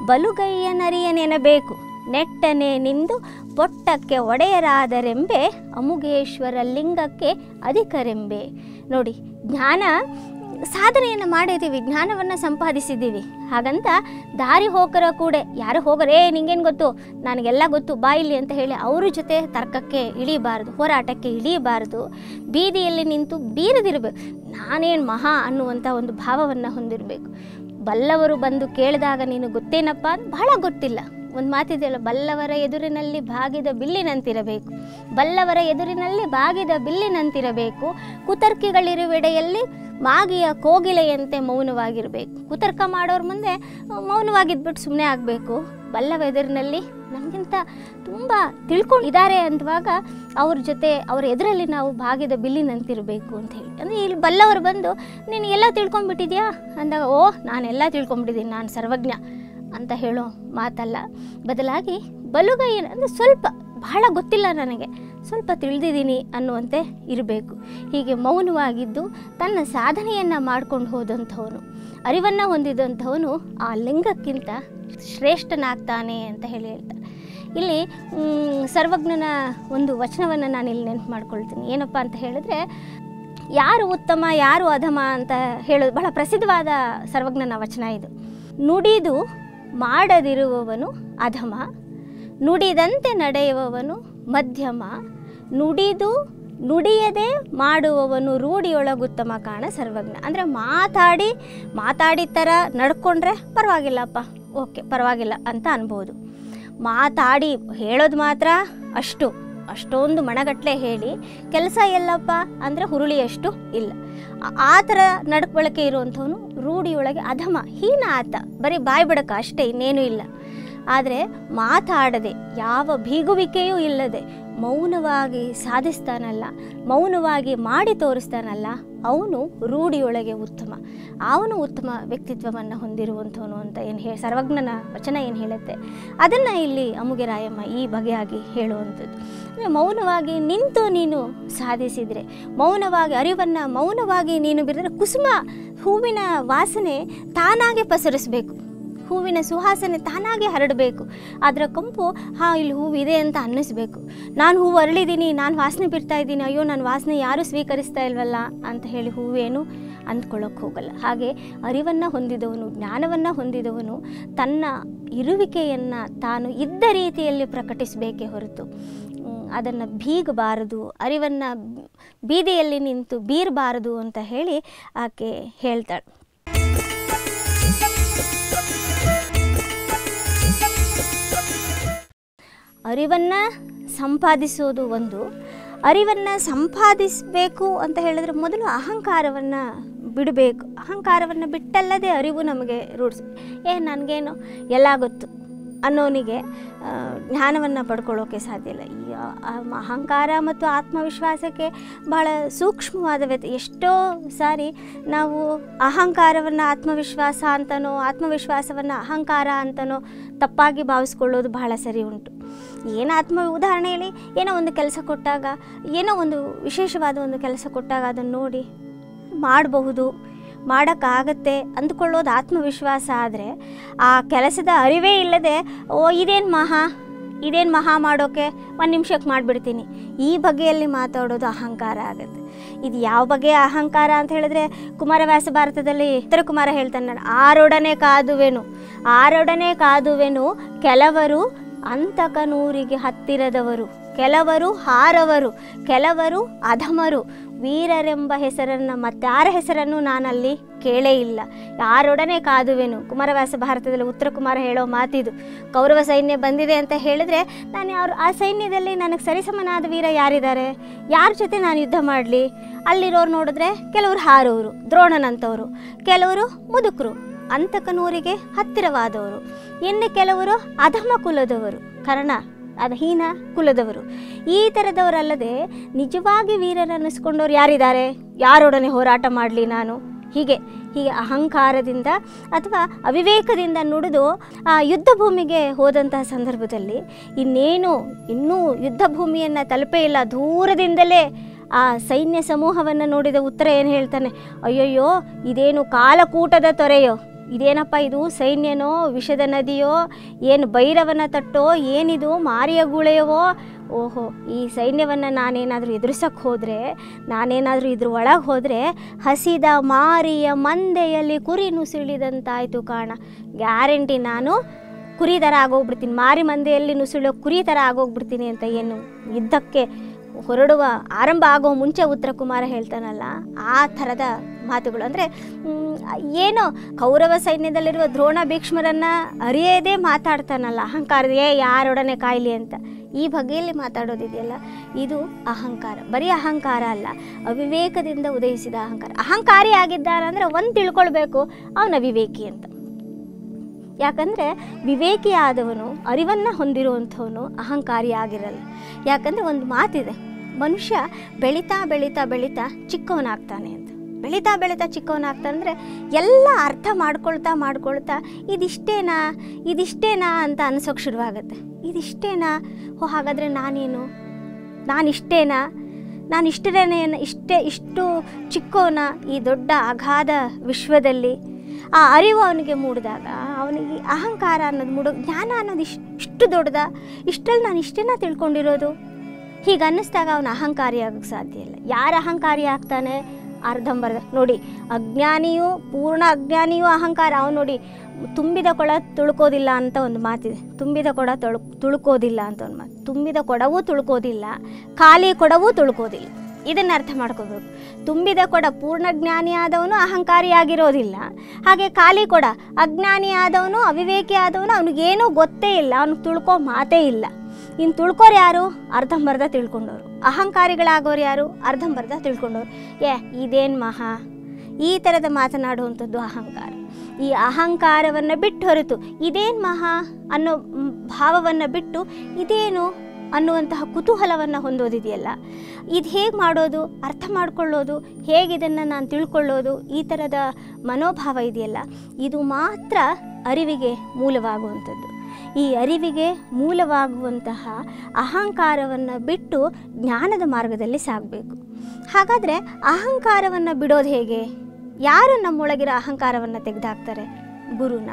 ಬಲುಗೈಯನರಿಯನೆನಬೇಕು ನೆಟ್ಟನೆ ನಿಂದು ಪೊಟ್ಟಕ್ಕೆ ಒಡೆಯರಾದರೆಂಬೆ ಅಮುಗೇಶ್ವರ ಲಿಂಗಕ್ಕೆ ಅಧಿಕರೆಂಬೆ ನೋಡಿ ಜ್ಞಾನ ಸಾಧನೆಯನ್ನು ಮಾಡಿದ್ದೀವಿ ಜ್ಞಾನವನ್ನು ಸಂಪಾದಿಸಿದ್ದೀವಿ ಹಾಗಂತ ದಾರಿ ಹೋಗರ ಕೂಡ ಯಾರು ಹೋಗರೇ ನಿಂಗೇನು ಗೊತ್ತು ನನಗೆಲ್ಲ ಗೊತ್ತು ಬಾ ಇಲ್ಲಿ ಅಂತ ಹೇಳಿ ಅವ್ರ ಜೊತೆ ತರ್ಕಕ್ಕೆ ಇಳಿಬಾರ್ದು ಹೋರಾಟಕ್ಕೆ ಇಳಿಯಬಾರ್ದು ಬೀದಿಯಲ್ಲಿ ನಿಂತು ಬೀರದಿರಬೇಕು ನಾನೇನು ಮಹಾ ಅನ್ನುವಂಥ ಒಂದು ಭಾವವನ್ನು ಹೊಂದಿರಬೇಕು ಬಲ್ಲವರು ಬಂದು ಕೇಳಿದಾಗ ನೀನು ಗೊತ್ತೇನಪ್ಪ ಅಂತ ಬಹಳ ಗೊತ್ತಿಲ್ಲ ಒಂದು ಮಾತಿದೆಯಲ್ಲ ಬಲ್ಲವರ ಎದುರಿನಲ್ಲಿ ಬಾಗಿದ ಬಿಲ್ಲಿನಂತಿರಬೇಕು ಬಲ್ಲವರ ಎದುರಿನಲ್ಲಿ ಬಾಗಿದ ಬಿಲ್ಲಿನಂತಿರಬೇಕು ಕುತರ್ಕಿಗಳಿರುವೆಡೆಯಲ್ಲಿ ಮಾಗಿಯ ಕೋಗಿಲೆಯಂತೆ ಮೌನವಾಗಿರಬೇಕು ಕುತರ್ಕ ಮಾಡೋರ ಮುಂದೆ ಮೌನವಾಗಿದ್ಬಿಟ್ಟು ಸುಮ್ಮನೆ ಆಗಬೇಕು ಬಲ್ಲವ ಎದುರಿನಲ್ಲಿ ನಮಗಿಂತ ತುಂಬ ತಿಳ್ಕೊಂಡಿದ್ದಾರೆ ಅಂತವಾಗ ಅವ್ರ ಜೊತೆ ಅವ್ರ ಎದುರಲ್ಲಿ ನಾವು ಬಾಗಿದ ಬಿಲ್ಲಿನಂತಿರಬೇಕು ಅಂತ ಹೇಳಿ ಅಂದರೆ ಇಲ್ಲಿ ಬಲ್ಲವರು ಬಂದು ನೀನು ಎಲ್ಲ ತಿಳ್ಕೊಂಬಿಟ್ಟಿದ್ಯಾ ಅಂದಾಗ ಓ ನಾನೆಲ್ಲ ತಿಳ್ಕೊಂಬಿಟ್ಟಿದ್ದೀನಿ ನಾನು ಸರ್ವಜ್ಞ ಅಂತ ಹೇಳೋ ಮಾತಲ್ಲ ಬದಲಾಗಿ ಬಲುಗೈ ಅಂದರೆ ಸ್ವಲ್ಪ ಬಹಳ ಗೊತ್ತಿಲ್ಲ ನನಗೆ ಸ್ವಲ್ಪ ತಿಳಿದಿದ್ದೀನಿ ಅನ್ನುವಂತೆ ಇರಬೇಕು ಹೀಗೆ ಮೌನವಾಗಿದ್ದು ತನ್ನ ಸಾಧನೆಯನ್ನು ಮಾಡ್ಕೊಂಡು ಹೋದಂಥವನು ಅರಿವನ್ನು ಹೊಂದಿದಂಥವನು ಆ ಲಿಂಗಕ್ಕಿಂತ ಶ್ರೇಷ್ಠನಾಗ್ತಾನೆ ಅಂತ ಹೇಳಿ ಹೇಳ್ತಾರೆ ಇಲ್ಲಿ ಮ್, ಸರ್ವಜ್ಞನ ಒಂದು ವಚನವನ್ನು ನಾನು ಇಲ್ಲಿ ನೆನಪು ಮಾಡ್ಕೊಳ್ತೀನಿ ಏನಪ್ಪ ಅಂತ ಹೇಳಿದ್ರೆ ಯಾರು ಉತ್ತಮ ಯಾರು ಅಧಮ ಅಂತ ಹೇಳೋದು ಬಹಳ ಪ್ರಸಿದ್ಧವಾದ ಸರ್ವಜ್ಞನ ವಚನ ಇದು ನುಡಿದು ಮಾಡದಿರುವವನು ಅಧಮ ನುಡಿದಂತೆ ನಡೆಯುವವನು ಮಧ್ಯಮ ನುಡಿದು ನುಡಿಯದೆ ಮಾಡುವವನು ರೂಢಿಯೊಳಗುತ್ತಮ ಕಾಣ ಸರ್ವಜ್ಞ ಅಂದರೆ ಮಾತಾಡಿ ಮಾತಾಡಿದ ಥರ ನಡ್ಕೊಂಡ್ರೆ ಪರವಾಗಿಲ್ಲಪ್ಪ ಓಕೆ ಪರವಾಗಿಲ್ಲ ಅಂತ ಅನ್ಬೋದು ಮಾತಾಡಿ ಹೇಳೋದು ಮಾತ್ರ ಅಷ್ಟು ಅಷ್ಟೊಂದು ಮಣಗಟ್ಟಲೆ ಹೇಳಿ ಕೆಲಸ ಎಲ್ಲಪ್ಪ ಅಂದರೆ ಹುರುಳಿಯಷ್ಟು ಇಲ್ಲ ಆ- ಆ ಥರ ನಡ್ಕೊಳಕ್ಕೆ ಇರುವಂಥವನು ರೂಢಿಯೊಳಗೆ ಅಧಮ ಹೀನ ಆತ ಬರೀ ಬಾಯಿ ಬಿಡಕ ಅಷ್ಟೇ ಇನ್ನೇನೂ ಇಲ್ಲ ಆದರೆ ಮಾತಾಡದೆ ಯಾವ ಬೀಗುವಿಕೆಯೂ ಇಲ್ಲದೆ ಮೌನವಾಗಿ ಸಾಧಿಸ್ತಾನಲ್ಲ ಮೌನವಾಗಿ ಮಾಡಿ ತೋರಿಸ್ತಾನಲ್ಲ ಅವನು ರೂಢಿಯೊಳಗೆ ಉತ್ತಮ ಅವನು ಉತ್ತಮ ವ್ಯಕ್ತಿತ್ವವನ್ನು ಹೊಂದಿರುವಂಥವನು ಅಂತ ಏನು ಹೇಳಿ ಸರ್ವಜ್ಞನ ವಚನ ಏನು ಹೇಳುತ್ತೆ ಅದನ್ನು ಇಲ್ಲಿ ಅಮುಗೆರಾಯಮ್ಮ ಈ ಬಗೆಯಾಗಿ ಹೇಳುವಂಥದ್ದು ಅಂದರೆ ಮೌನವಾಗಿ ನಿಂತು ನೀನು ಸಾಧಿಸಿದರೆ ಮೌನವಾಗಿ ಅರಿವನ್ನು ಮೌನವಾಗಿ ನೀನು ಬಿರಿದರೆ ಕುಸುಮ ಹೂವಿನ ವಾಸನೆ ತಾನಾಗೆ ಪಸರಿಸಬೇಕು ಹೂವಿನ ಸುವಾಸನೆ ತಾನಾಗೆ ಹರಡಬೇಕು ಅದರ ಕಂಪು ಹಾಂ ಇಲ್ಲಿ ಹೂವಿದೆ ಅಂತ ಅನ್ನಿಸ್ಬೇಕು ನಾನು ಹೂವು ಅರಳಿದ್ದೀನಿ ನಾನು ವಾಸನೆ ಬಿಡ್ತಾ ಇದ್ದೀನಿ ಅಯ್ಯೋ ನನ್ನ ವಾಸನೆ ಯಾರೂ ಸ್ವೀಕರಿಸ್ತಾ ಇಲ್ವಲ್ಲ ಅಂತ ಹೇಳಿ ಹೂವೇನು ಅಂದ್ಕೊಳ್ಳೋಕೆ ಹೋಗಲ್ಲ ಹಾಗೆ ಅರಿವನ್ನು ಹೊಂದಿದವನು ಜ್ಞಾನವನ್ನು ಹೊಂದಿದವನು ತನ್ನ ಇರುವಿಕೆಯನ್ನು ತಾನು ಇದ್ದ ರೀತಿಯಲ್ಲಿ ಪ್ರಕಟಿಸಬೇಕೇ ಹೊರತು ಅದನ್ನು ಬೀಗಬಾರದು ಅರಿವನ್ನು ಬೀದಿಯಲ್ಲಿ ನಿಂತು ಬೀರಬಾರದು ಅಂತ ಹೇಳಿ ಆಕೆ ಹೇಳ್ತಾಳೆ ಅರಿವನ್ನು ಸಂಪಾದಿಸೋದು ಒಂದು ಅರಿವನ್ನು ಸಂಪಾದಿಸಬೇಕು ಅಂತ ಹೇಳಿದ್ರೆ ಮೊದಲು ಅಹಂಕಾರವನ್ನು ಬಿಡಬೇಕು ಅಹಂಕಾರವನ್ನು ಬಿಟ್ಟಲ್ಲದೆ ಅರಿವು ನಮಗೆ ರೂಢಿಸ್ ಏ ನನಗೇನು ಎಲ್ಲ ಗೊತ್ತು ಅನ್ನೋನಿಗೆ ಆ, ಜ್ಞಾನವನ್ನು ಪಡ್ಕೊಳ್ಳೋಕೆ ಸಾಧ್ಯ ಇಲ್ಲ ಈ ಆ- ಆ ಅಹಂಕಾರ ಮತ್ತು ಆತ್ಮವಿಶ್ವಾಸಕ್ಕೆ ಭಾಳ ಸೂಕ್ಷ್ಮವಾದ ವ್ಯತ್ ಎಷ್ಟೋ ಸಾರಿ ನಾವು ಅಹಂಕಾರವನ್ನು ಆತ್ಮವಿಶ್ವಾಸ ಅಂತನೋ ಆತ್ಮವಿಶ್ವಾಸವನ್ನು ಅಹಂಕಾರ ಅಂತನೋ ತಪ್ಪಾಗಿ ಭಾವಿಸ್ಕೊಳ್ಳೋದು ಬಹಳ ಸರಿ ಉಂಟು ಏನು ಆತ್ಮ ಉದಾಹರಣೆ ಹೇಳಿ ಏನೋ ಒಂದು ಕೆಲಸ ಕೊಟ್ಟಾಗ ಏನೋ ಒಂದು ವಿಶೇಷವಾದ ಒಂದು ಕೆಲಸ ಕೊಟ್ಟಾಗ ಅದನ್ನು ನೋಡಿ ಮಾಡಬಹುದು ಮಾಡೋಕ್ಕಾಗತ್ತೆ ಅಂದ್ಕೊಳ್ಳೋದು ಆತ್ಮವಿಶ್ವಾಸ ಆದರೆ ಆ ಕೆಲಸದ ಅರಿವೇ ಇಲ್ಲದೆ ಓ ಇದೇನು ಮಹಾ ಇದೇನು ಮಹಾ ಮಾಡೋಕ್ಕೆ ಒಂದು ನಿಮಿಷಕ್ಕೆ ಮಾಡಿಬಿಡ್ತೀನಿ ಈ ಬಗೆಯಲ್ಲಿ ಮಾತಾಡೋದು ಅಹಂಕಾರ ಆಗುತ್ತೆ ಇದು ಯಾವ ಬಗೆಯ ಅಹಂಕಾರ ಅಂತ ಹೇಳಿದ್ರೆ ಕುಮಾರವ್ಯಾಸ ಭಾರತದಲ್ಲಿ ಉತ್ತರ ಕುಮಾರ ಹೇಳ್ತಾನೆ ನಾನು ಆರೊಡನೆ ಕಾದುವೆನು ಆರೊಡನೆ ಕಾದುವೆನು ಕೆಲವರು ಅಂತಕನೂರಿಗೆ ಹತ್ತಿರದವರು ಕೆಲವರು ಹಾರವರು ಕೆಲವರು ಅಧಮರು ವೀರರೆಂಬ ಹೆಸರನ್ನು ಮತ್ತಾರ ಹೆಸರನ್ನು ನಾನಲ್ಲಿ ಕೇಳೇ ಇಲ್ಲ ಯಾರೊಡನೆ ಕಾದುವೆನು ಕುಮಾರವ್ಯಾಸ ಭಾರತದಲ್ಲಿ ಉತ್ತರ ಕುಮಾರ ಹೇಳೋ ಮಾತಿದು ಕೌರವ ಸೈನ್ಯ ಬಂದಿದೆ ಅಂತ ಹೇಳಿದ್ರೆ ನಾನು ಅವ್ರು ಆ ಸೈನ್ಯದಲ್ಲಿ ನನಗೆ ಸರಿಸಮನಾದ ವೀರ ಯಾರಿದ್ದಾರೆ ಯಾರ ಜೊತೆ ನಾನು ಯುದ್ಧ ಮಾಡಲಿ ಅಲ್ಲಿರೋರು ನೋಡಿದ್ರೆ ಕೆಲವರು ಹಾರೋರು ದ್ರೋಣನಂಥವರು ಕೆಲವರು ಮುದುಕರು ಅಂತಕನೂರಿಗೆ ಹತ್ತಿರವಾದವರು ಇನ್ನು ಕೆಲವರು ಅಧಮ ಕುಲದವರು ಕರ್ಣ ಅಧೀನ ಕುಲದವರು ಈ ಥರದವರಲ್ಲದೆ ನಿಜವಾಗಿ ವೀರರನ್ನಿಸ್ಕೊಂಡವ್ರು ಯಾರಿದ್ದಾರೆ ಯಾರೊಡನೆ ಹೋರಾಟ ಮಾಡಲಿ ನಾನು ಹೀಗೆ ಹೀಗೆ ಅಹಂಕಾರದಿಂದ ಅಥವಾ ಅವಿವೇಕದಿಂದ ನುಡಿದು ಆ ಯುದ್ಧ ಭೂಮಿಗೆ ಹೋದಂತಹ ಸಂದರ್ಭದಲ್ಲಿ ಇನ್ನೇನು ಇನ್ನೂ ಯುದ್ಧ ಭೂಮಿಯನ್ನು ತಲುಪೇ ಇಲ್ಲ ದೂರದಿಂದಲೇ ಆ ಸೈನ್ಯ ಸಮೂಹವನ್ನು ನೋಡಿದ ಉತ್ತರ ಏನು ಹೇಳ್ತಾನೆ ಅಯ್ಯಯ್ಯೋ ಇದೇನು ಕಾಲಕೂಟದ ತೊರೆಯೋ ಇದೇನಪ್ಪ ಇದು ಸೈನ್ಯನೋ ವಿಷದ ನದಿಯೋ ಏನು ಭೈರವನ ತಟ್ಟೋ ಏನಿದು ಮಾರಿಯ ಗುಳೆಯವೋ ಓಹೋ ಈ ಸೈನ್ಯವನ್ನು ನಾನೇನಾದರೂ ಎದುರಿಸಕ್ಕೆ ಹೋದರೆ ನಾನೇನಾದರೂ ಇದ್ರ ಒಳಗೆ ಹೋದರೆ ಹಸಿದ ಮಾರಿಯ ಮಂದೆಯಲ್ಲಿ ಕುರಿ ನುಸುಳಿದಂತಾಯಿತು ಕಾಣ ಗ್ಯಾರಂಟಿ ನಾನು ಕುರಿ ಥರ ಆಗೋಗ್ಬಿಡ್ತೀನಿ ಮಾರಿ ಮಂದೆಯಲ್ಲಿ ನುಸುಳೋ ಕುರಿ ಥರ ಆಗೋಗ್ಬಿಡ್ತೀನಿ ಅಂತ ಏನು ಯುದ್ಧಕ್ಕೆ ಹೊರಡುವ ಆರಂಭ ಆಗೋ ಮುಂಚೆ ಉತ್ತರ ಕುಮಾರ ಹೇಳ್ತಾನಲ್ಲ ಆ ಥರದ ಮಾತುಗಳು ಅಂದರೆ ಏನೋ ಕೌರವ ಸೈನ್ಯದಲ್ಲಿರುವ ದ್ರೋಣ ಭೀಕ್ಷ್ಮರನ್ನು ಅರಿಯದೇ ಮಾತಾಡ್ತಾನಲ್ಲ ಅಹಂಕಾರದ ಏ ಯಾರೊಡನೆ ಕಾಯ್ಲಿ ಅಂತ ಈ ಬಗೆಯಲ್ಲಿ ಮಾತಾಡೋದಿದೆಯಲ್ಲ ಇದು ಅಹಂಕಾರ ಬರೀ ಅಹಂಕಾರ ಅಲ್ಲ ಅವಿವೇಕದಿಂದ ಉದಯಿಸಿದ ಅಹಂಕಾರ ಅಹಂಕಾರಿ ಆಗಿದ್ದಾನಂದರೆ ಒಂದು ತಿಳ್ಕೊಳ್ಬೇಕು ಅವನ ವಿವೇಕಿ ಅಂತ ಯಾಕಂದರೆ ವಿವೇಕಿ ಆದವನು ಅರಿವನ್ನು ಹೊಂದಿರುವಂಥವನು ಅಹಂಕಾರಿ ಆಗಿರಲ್ಲ ಯಾಕಂದರೆ ಒಂದು ಮಾತಿದೆ ಮನುಷ್ಯ ಬೆಳೀತಾ ಬೆಳೀತಾ ಬೆಳೀತಾ ಚಿಕ್ಕವನಾಗ್ತಾನೆ ಅಂತ ಬೆಳೀತಾ ಬೆಳೀತಾ ಚಿಕ್ಕವನಾಗ್ತಾನೆ ಅಂದರೆ ಎಲ್ಲ ಅರ್ಥ ಮಾಡ್ಕೊಳ್ತಾ ಮಾಡ್ಕೊಳ್ತಾ ಇದಿಷ್ಟೇನಾ ಇದಿಷ್ಟೇನಾ ಅಂತ ಅನ್ಸೋಕೆ ಶುರುವಾಗುತ್ತೆ ಇದಿಷ್ಟೇನಾ ಓ ಹಾಗಾದರೆ ನಾನೇನು ನಾನಿಷ್ಟೇನಾ ನಾನು ಇಷ್ಟರೇನೇ ಇಷ್ಟೇ ಇಷ್ಟು ಚಿಕ್ಕವನ ಈ ದೊಡ್ಡ ಅಗಾಧ ವಿಶ್ವದಲ್ಲಿ ಆ ಅರಿವು ಅವನಿಗೆ ಮೂಡಿದಾಗ ಅವನಿಗೆ ಅಹಂಕಾರ ಅನ್ನೋದು ಮೂಡೋ ಜ್ಞಾನ ಅನ್ನೋದು ಇಷ್ಟು ಇಷ್ಟು ದೊಡ್ಡದ ಇಷ್ಟರಲ್ಲಿ ನಾನು ಇಷ್ಟೇನ ತಿಳ್ಕೊಂಡಿರೋದು ಹೀಗೆ ಅನ್ನಿಸ್ದಾಗ ಅವನು ಅಹಂಕಾರಿ ಆಗೋಕ್ಕೆ ಸಾಧ್ಯ ಇಲ್ಲ ಯಾರು ಅಹಂಕಾರಿ ಆಗ್ತಾನೆ ಅರ್ಧಂಬರ್ಧ ನೋಡಿ ಅಜ್ಞಾನಿಯು ಪೂರ್ಣ ಅಜ್ಞಾನಿಯೂ ಅಹಂಕಾರ ಅವನು ನೋಡಿ ತುಂಬಿದ ಕೊಡ ತುಳ್ಕೋದಿಲ್ಲ ಅಂತ ಒಂದು ಮಾತಿದೆ ತುಂಬಿದ ಕೊಡ ತೊಳ್ ತುಳ್ಕೋದಿಲ್ಲ ಅಂತ ಒಂದು ಮಾತು ತುಂಬಿದ ಕೊಡವೂ ತುಳ್ಕೋದಿಲ್ಲ ಖಾಲಿ ಕೊಡವೂ ತುಳ್ಕೋದಿಲ್ಲ ಇದನ್ನು ಅರ್ಥ ಮಾಡ್ಕೋಬೇಕು ತುಂಬಿದ ಕೊಡ ಪೂರ್ಣ ಜ್ಞಾನಿ ಆದವನು ಅಹಂಕಾರಿಯಾಗಿರೋದಿಲ್ಲ ಹಾಗೆ ಖಾಲಿ ಕೊಡ ಅಜ್ಞಾನಿ ಆದವನು ಅವಿವೇಕಿ ಆದವನು ಅವನಿಗೇನೂ ಗೊತ್ತೇ ಇಲ್ಲ ಅವನು ತುಳ್ಕೋ ಮಾತೇ ಇಲ್ಲ ಇನ್ನು ತುಳ್ಕೋರು ಯಾರು ಅರ್ಧಂಬರ್ಧ ತಿಳ್ಕೊಂಡವರು ಅಹಂಕಾರಿಗಳಾಗೋರು ಯಾರು ಅರ್ಧಂಬರ್ಧ ತಿಳ್ಕೊಂಡವ್ರು ಏ ಇದೇನು ಮಹಾ ಈ ಥರದ ಮಾತನಾಡುವಂಥದ್ದು ಅಹಂಕಾರ ಈ ಅಹಂಕಾರವನ್ನು ಬಿಟ್ಟು ಹೊರತು ಇದೇನು ಮಹಾ ಅನ್ನೋ ಮ್, ಭಾವವನ್ನು ಬಿಟ್ಟು ಇದೇನು ಅನ್ನುವಂತಹ ಕುತೂಹಲವನ್ನು ಹೊಂದೋದಿದೆಯಲ್ಲ ಇದು ಹೇಗೆ ಮಾಡೋದು ಅರ್ಥ ಮಾಡ್ಕೊಳ್ಳೋದು ಹೇಗೆ ಇದನ್ನು ನಾನು ತಿಳ್ಕೊಳ್ಳೋದು ಈ ಥರದ ಮನೋಭಾವ ಇದೆಯಲ್ಲ ಇದು ಮಾತ್ರ ಅರಿವಿಗೆ ಮೂಲವಾಗುವಂಥದ್ದು ಈ ಅರಿವಿಗೆ ಮೂಲವಾಗುವಂತಹ ಅಹಂಕಾರವನ್ನು ಬಿಟ್ಟು ಜ್ಞಾನದ ಮಾರ್ಗದಲ್ಲಿ ಸಾಗಬೇಕು ಹಾಗಾದರೆ ಅಹಂಕಾರವನ್ನು ಬಿಡೋದು ಹೇಗೆ ಯಾರು ನಮ್ಮೊಳಗಿರೋ ಅಹಂಕಾರವನ್ನು ತೆಗೆದುಹಾಕ್ತಾರೆ ಗುರುನ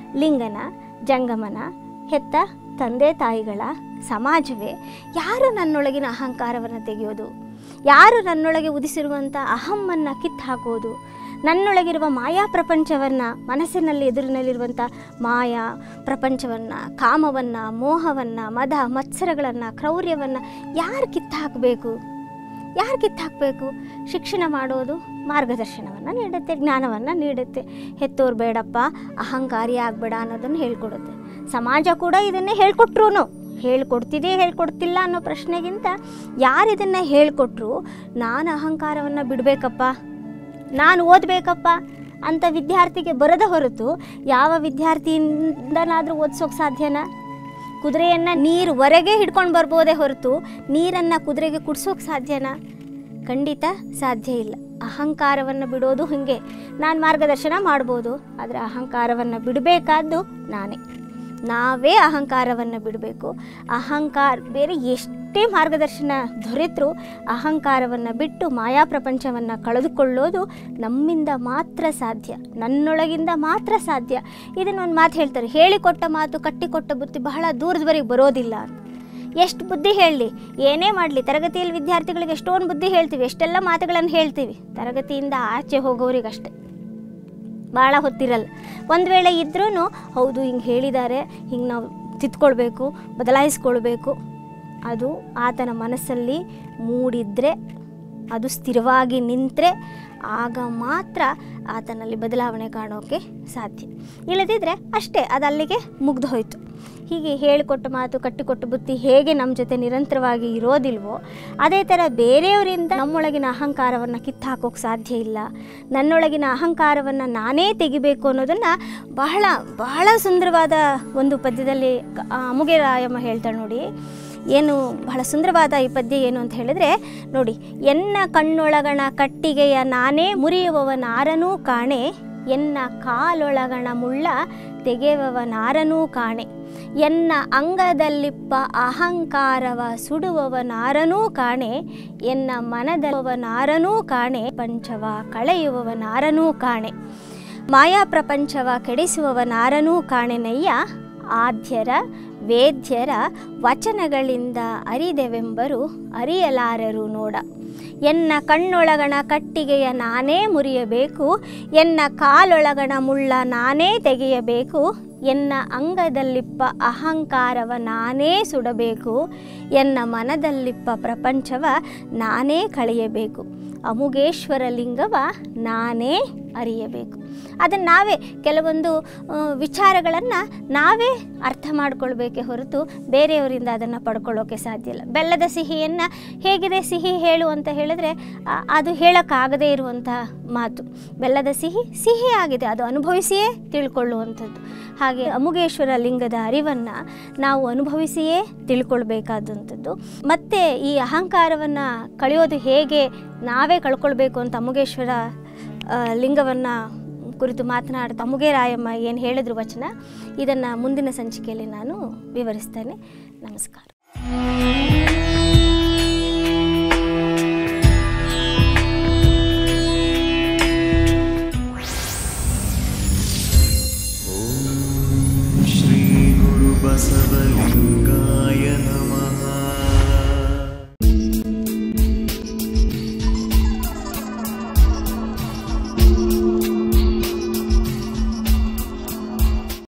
ಲಿಂಗನ ಜಂಗಮನ ಹೆತ್ತ ತಂದೆ ತಾಯಿಗಳ ಸಮಾಜವೇ ಯಾರು ನನ್ನೊಳಗಿನ ಅಹಂಕಾರವನ್ನು ತೆಗೆಯೋದು ಯಾರು ನನ್ನೊಳಗೆ ಉದಿಸಿರುವಂಥ ಅಹಮ್ಮನ್ನು ಕಿತ್ತು ಹಾಕೋದು ನನ್ನೊಳಗಿರುವ ಮಾಯಾ ಪ್ರಪಂಚವನ್ನು ಮನಸ್ಸಿನಲ್ಲಿ ಎದುರಿನಲ್ಲಿರುವಂಥ ಮಾಯಾ ಪ್ರಪಂಚವನ್ನು ಕಾಮವನ್ನು ಮೋಹವನ್ನು ಮದ ಮತ್ಸರಗಳನ್ನು ಕ್ರೌರ್ಯವನ್ನು ಯಾರು ಕಿತ್ತು ಹಾಕಬೇಕು ಯಾರು ಕಿತ್ತು ಹಾಕಬೇಕು ಶಿಕ್ಷಣ ಮಾಡೋದು ಮಾರ್ಗದರ್ಶನವನ್ನು ನೀಡುತ್ತೆ ಜ್ಞಾನವನ್ನು ನೀಡುತ್ತೆ ಹೆತ್ತೋರು ಬೇಡಪ್ಪ ಅಹಂಕಾರಿ ಆಗಬೇಡ ಅನ್ನೋದನ್ನು ಹೇಳ್ಕೊಡುತ್ತೆ ಸಮಾಜ ಕೂಡ ಇದನ್ನೇ ಹೇಳ್ಕೊಟ್ರು ಹೇಳ್ಕೊಡ್ತಿದೆ ಹೇಳ್ಕೊಡ್ತಿಲ್ಲ ಅನ್ನೋ ಪ್ರಶ್ನೆಗಿಂತ ಯಾರು ಇದನ್ನು ಹೇಳ್ಕೊಟ್ರು ನಾನು ಅಹಂಕಾರವನ್ನು ಬಿಡಬೇಕಪ್ಪ ನಾನು ಓದಬೇಕಪ್ಪ ಅಂತ ವಿದ್ಯಾರ್ಥಿಗೆ ಬರದ ಹೊರತು ಯಾವ ವಿದ್ಯಾರ್ಥಿಯಿಂದನಾದರೂ ಓದಿಸೋಕೆ ಸಾಧ್ಯನಾ ಕುದುರೆಯನ್ನು ನೀರು ಹೊರಗೆ ಹಿಡ್ಕೊಂಡು ಬರ್ಬೋದೇ ಹೊರತು ನೀರನ್ನು ಕುದುರೆಗೆ ಕುಡ್ಸೋಕೆ ಸಾಧ್ಯನಾ ಖಂಡಿತ ಸಾಧ್ಯ ಇಲ್ಲ ಅಹಂಕಾರವನ್ನು ಬಿಡೋದು ಹಾಗೆ ನಾನು ಮಾರ್ಗದರ್ಶನ ಮಾಡ್ಬೋದು ಆದರೆ ಅಹಂಕಾರವನ್ನು ಬಿಡಬೇಕಾದ್ದು ನಾನೇ ನಾವೇ ಅಹಂಕಾರವನ್ನು ಬಿಡಬೇಕು ಅಹಂಕಾರ ಬೇರೆ ಎಷ್ಟೇ ಮಾರ್ಗದರ್ಶನ ದೊರೆತರೂ ಅಹಂಕಾರವನ್ನು ಬಿಟ್ಟು ಮಾಯಾ ಪ್ರಪಂಚವನ್ನು ಕಳೆದುಕೊಳ್ಳೋದು ನಮ್ಮಿಂದ ಮಾತ್ರ ಸಾಧ್ಯ ನನ್ನೊಳಗಿಂದ ಮಾತ್ರ ಸಾಧ್ಯ ಇದನ್ನು ಒಂದು ಮಾತು ಹೇಳ್ತಾರೆ ಹೇಳಿಕೊಟ್ಟ ಮಾತು ಕಟ್ಟಿಕೊಟ್ಟ ಬುತ್ತಿ ಬಹಳ ದೂರದವರೆಗೆ ಬರೋದಿಲ್ಲ ಅಂತ ಎಷ್ಟು ಬುದ್ಧಿ ಹೇಳಲಿ ಏನೇ ಮಾಡಲಿ ತರಗತಿಯಲ್ಲಿ ವಿದ್ಯಾರ್ಥಿಗಳಿಗೆ ಎಷ್ಟೊಂದು ಬುದ್ಧಿ ಹೇಳ್ತೀವಿ ಎಷ್ಟೆಲ್ಲ ಮಾತುಗಳನ್ನು ಹೇಳ್ತೀವಿ ತರಗತಿಯಿಂದ ಆಚೆ ಹೋಗೋರಿಗಷ್ಟೇ ಭಾಳ ಹೊತ್ತಿರಲ್ಲ ಒಂದು ವೇಳೆ ಇದ್ರೂ ಹೌದು ಹಿಂಗೆ ಹೇಳಿದ್ದಾರೆ ಹಿಂಗೆ ನಾವು ತಿದ್ಕೊಳ್ಬೇಕು ಬದಲಾಯಿಸ್ಕೊಳ್ಬೇಕು ಅದು ಆತನ ಮನಸ್ಸಲ್ಲಿ ಮೂಡಿದರೆ ಅದು ಸ್ಥಿರವಾಗಿ ನಿಂತರೆ ಆಗ ಮಾತ್ರ ಆತನಲ್ಲಿ ಬದಲಾವಣೆ ಕಾಣೋಕ್ಕೆ ಸಾಧ್ಯ ಇಲ್ಲದಿದ್ದರೆ ಅಷ್ಟೇ ಅದು ಅಲ್ಲಿಗೆ ಮುಗ್ದು ಹೋಯಿತು ಹೀಗೆ ಹೇಳಿಕೊಟ್ಟ ಮಾತು ಕಟ್ಟಿಕೊಟ್ಟ ಬುತ್ತಿ ಹೇಗೆ ನಮ್ಮ ಜೊತೆ ನಿರಂತರವಾಗಿ ಇರೋದಿಲ್ವೋ ಅದೇ ಥರ ಬೇರೆಯವರಿಂದ ನಮ್ಮೊಳಗಿನ ಅಹಂಕಾರವನ್ನು ಕಿತ್ತಾಕೋಕ್ಕೆ ಸಾಧ್ಯ ಇಲ್ಲ ನನ್ನೊಳಗಿನ ಅಹಂಕಾರವನ್ನು ನಾನೇ ತೆಗಿಬೇಕು ಅನ್ನೋದನ್ನು ಬಹಳ ಬಹಳ ಸುಂದರವಾದ ಒಂದು ಪದ್ಯದಲ್ಲಿ ಕ- ಆ ಅಮುಗೆ ರಾಯಮ್ಮ ಹೇಳ್ತಾಳೆ ನೋಡಿ ಏನು ಬಹಳ ಸುಂದರವಾದ ಈ ಪದ್ಯ ಏನು ಅಂತ ಹೇಳಿದ್ರೆ ನೋಡಿ ಎನ್ನ ಕಣ್ಣೊಳಗಣ ಕಟ್ಟಿಗೆಯ ನಾನೇ ಮುರಿಯುವವನಾರನೂ ಕಾಣೆ ಎನ್ನ ಕಾಲೊಳಗಣ ಮುಳ್ಳ ತೆಗೆಯುವವನಾರನೂ ಕಾಣೆ ಎನ್ನ ಅಂಗದಲ್ಲಿಪ್ಪ ಅಹಂಕಾರವ ಸುಡುವವನಾರನೂ ಕಾಣೆ ಎನ್ನ ಮನದವನಾರನೂ ಕಾಣೆ ಪಂಚವ ಕಳೆಯುವವನಾರನೂ ಕಾಣೆ ಮಾಯಾ ಪ್ರಪಂಚವ ಕೆಡಿಸುವವನಾರನೂ ಕಾಣೆನಯ್ಯ ಆದ್ಯರ ವೇದ್ಯರ ವಚನಗಳಿಂದ ಅರಿದೆವೆಂಬರು ಅರಿಯಲಾರರು ನೋಡ ಎನ್ನ ಕಣ್ಣೊಳಗಣ ಕಟ್ಟಿಗೆಯ ನಾನೇ ಮುರಿಯಬೇಕು ಎನ್ನ ಕಾಲೊಳಗಣ ಮುಳ್ಳ ನಾನೇ ತೆಗೆಯಬೇಕು ಎನ್ನ ಅಂಗದಲ್ಲಿಪ್ಪ ಅಹಂಕಾರವ ನಾನೇ ಸುಡಬೇಕು ಎನ್ನ ಮನದಲ್ಲಿಪ್ಪ ಪ್ರಪಂಚವ ನಾನೇ ಕಳೆಯಬೇಕು ಅಮುಗೇಶ್ವರ ಲಿಂಗವ ನಾನೇ ಅರಿಯಬೇಕು ಅದನ್ನು ನಾವೇ ಕೆಲವೊಂದು ವಿಚಾರಗಳನ್ನು ನಾವೇ ಅರ್ಥ ಮಾಡ್ಕೊಳ್ಬೇಕೇ ಹೊರತು ಬೇರೆಯವರಿಂದ ಅದನ್ನು ಪಡ್ಕೊಳ್ಳೋಕೆ ಸಾಧ್ಯ ಇಲ್ಲ ಬೆಲ್ಲದ ಸಿಹಿಯನ್ನು ಹೇಗಿದೆ ಸಿಹಿ ಹೇಳು ಅಂತ ಹೇಳಿದ್ರೆ ಆ- ಅದು ಹೇಳೋಕ್ಕಾಗದೇ ಇರುವಂಥ ಮಾತು ಬೆಲ್ಲದ ಸಿಹಿ ಸಿಹಿ ಆಗಿದೆ ಅದು ಅನುಭವಿಸಿಯೇ ತಿಳ್ಕೊಳ್ಳುವಂಥದ್ದು ಹಾಗೆ ಅಮುಗೇಶ್ವರ ಲಿಂಗದ ಅರಿವನ್ನು ನಾವು ಅನುಭವಿಸಿಯೇ ತಿಳ್ಕೊಳ್ಬೇಕಾದಂಥದ್ದು ಮತ್ತು ಈ ಅಹಂಕಾರವನ್ನು ಕಳೆಯೋದು ಹೇಗೆ ನಾವೇ ಕಳ್ಕೊಳ್ಬೇಕು ಅಂತ ಅಮುಗೇಶ್ವರ ಲಿಂಗವನ್ನು ಕುರಿತು ಮಾತನಾಡ್ತಾ ಅಮುಗೆ ರಾಯಮ್ಮ ಏನು ಹೇಳಿದ್ರು ವಚನ ಇದನ್ನು ಮುಂದಿನ ಸಂಚಿಕೆಯಲ್ಲಿ ನಾನು ವಿವರಿಸ್ತೇನೆ ನಮಸ್ಕಾರ श्रीगुरुबसवलिङ्ग